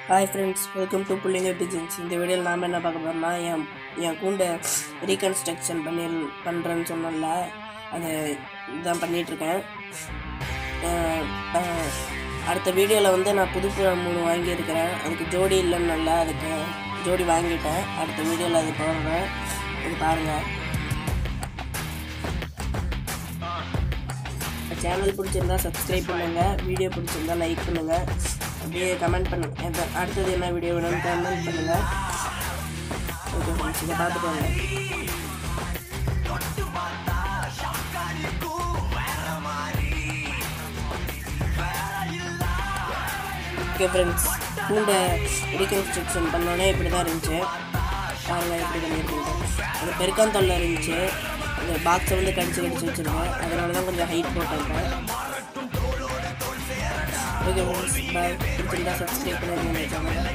hi friends welcome to புள்ளிங்க pigeons இந்த வீடியோவில் நாம் என்ன பார்க்க போகிறோம்னா என் என் கூண்டை ரீகன்ஸ்ட்ரக்ஷன் பண்ணி பண்ணுறேன்னு சொன்னல அதை இதான் பண்ணிகிட்ருக்கேன் அடுத்த வீடியோவில் வந்து நான் புதுப்புற மூணு வாங்கியிருக்கிறேன் அதுக்கு ஜோடி இல்லைன்னு நல்லா அதுக்கு ஜோடி வாங்கிட்டேன் அடுத்த வீடியோவில் அது போடுறேன் இது பாருங்கள் சேனல் பிடிச்சிருந்தா சப்ஸ்கிரைப் பண்ணுங்கள் வீடியோ பிடிச்சிருந்தா லைக் பண்ணுங்கள் அப்படியே கமெண்ட் பண்ணுங்க எத- அடுத்தது என்ன வீடியோ வேணும்னு கமெண்ட் பண்ணுங்கள் ஓகே ஃப்ரெண்ட்ஸ் இதை பார்த்துக்கோங்க ஓகே ஃப்ரெண்ட்ஸ் பூண்டை ரீகன்ஸ்ட்ரக்ஷன் பண்ணோன்னே இப்படி தான் இருந்துச்சு பாருங்க இப்படி பண்ணியிருக்கேன் அது பெருக்காந்தொல்லை இருந்துச்சு அந்த பாக்ஸை வந்து கடிச்சு கடிச்சு வச்சுருக்கேன் அதனால தான் கொஞ்சம் ஹைட் போட்டிருக்கேன் ஓகே ஃப்ரெண்ட்ஸ் பாய் பிடிச்சிருந்தா சப்ஸ்கிரைப் பண்ணிருக்கேன் சேனல்